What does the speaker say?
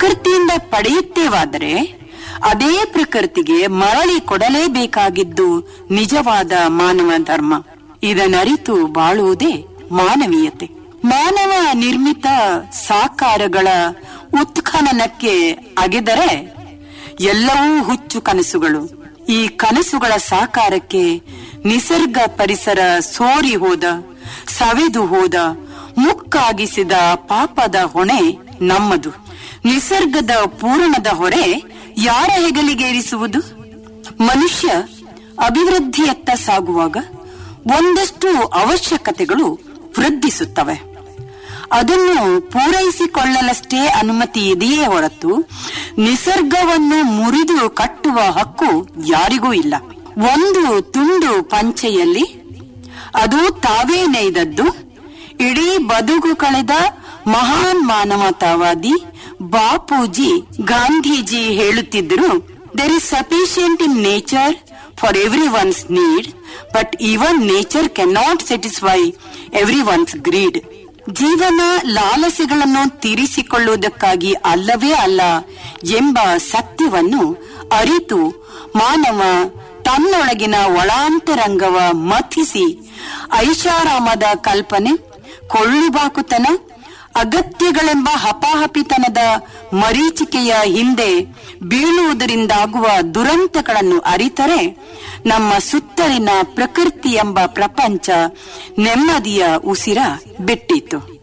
ಪ್ರಕೃತಿಯಿಂದ ಪಡೆಯುತ್ತೇವಾದರೆ ಅದೇ ಪ್ರಕೃತಿಗೆ ಮರಳಿ ಕೊಡಲೇಬೇಕಾಗಿದ್ದು ನಿಜವಾದ ಮಾನವ ಧರ್ಮ ಇದನ್ನರಿತು ಬಾಳುವುದೇ ಮಾನವೀಯತೆ ಮಾನವ ನಿರ್ಮಿತ ಸಾಕಾರಗಳ ಉತ್ಖನನಕ್ಕೆ ಅಗೆದರೆ ಎಲ್ಲವೂ ಹುಚ್ಚು ಕನಸುಗಳು ಈ ಕನಸುಗಳ ಸಾಕಾರಕ್ಕೆ ನಿಸರ್ಗ ಪರಿಸರ ಸೋರಿ ಹೋದ ಸವೆದು ಹೋದ ಮುಕ್ಕಾಗಿಸಿದ ಪಾಪದ ಹೊಣೆ ನಮ್ಮದು ನಿಸರ್ಗದ ಪೂರಣದ ಹೊರೆ ಯಾರ ಹೆಗಲಿಗೇರಿಸುವುದು ಮನುಷ್ಯ ಅಭಿವೃದ್ಧಿಯತ್ತ ಸಾಗುವಾಗ ಒಂದಷ್ಟು ಅವಶ್ಯಕತೆಗಳು ವೃದ್ಧಿಸುತ್ತವೆ ಅದನ್ನು ಪೂರೈಸಿಕೊಳ್ಳಲಷ್ಟೇ ಅನುಮತಿ ಇದೆಯೇ ಹೊರತು ನಿಸರ್ಗವನ್ನು ಮುರಿದು ಕಟ್ಟುವ ಹಕ್ಕು ಯಾರಿಗೂ ಇಲ್ಲ ಒಂದು ತುಂಡು ಪಂಚೆಯಲ್ಲಿ ಅದು ತಾವೇ ನೇಯ್ದದ್ದು ಇಡೀ ಬದುಕು ಕಳೆದ ಮಹಾನ್ ಮಾನವತಾವಾದಿ ಬಾಪೂಜಿ ಗಾಂಧೀಜಿ ಹೇಳುತ್ತಿದ್ದರು there is sufficient in nature for everyone's need but even nature cannot satisfy everyone's greed ಜೀವನ ಲಾಲಸೆಗಳನ್ನು ತೀರಿಸಿಕೊಳ್ಳುವುದಕ್ಕಾಗಿ ಅಲ್ಲವೇ ಅಲ್ಲ ಎಂಬ ಸತ್ಯವನ್ನು ಅರಿತು ಮಾನವ ತನ್ನೊಳಗಿನ ಒಳಾಂತರಂಗವ ಮಥಿಸಿ ಐಷಾರಾಮದ ಕಲ್ಪನೆ ಕೊಳ್ಳುಬಾಕುತನ ಅಗತ್ಯಗಳೆಂಬ ಹಪಾಹಪಿತನದ ಮರೀಚಿಕೆಯ ಹಿಂದೆ ಬೀಳುವುದರಿಂದಾಗುವ ದುರಂತಗಳನ್ನು ಅರಿತರೆ ನಮ್ಮ ಸುತ್ತಲಿನ ಪ್ರಕೃತಿ ಎಂಬ ಪ್ರಪಂಚ ನೆಮ್ಮದಿಯ ಉಸಿರ ಬಿಟ್ಟಿತು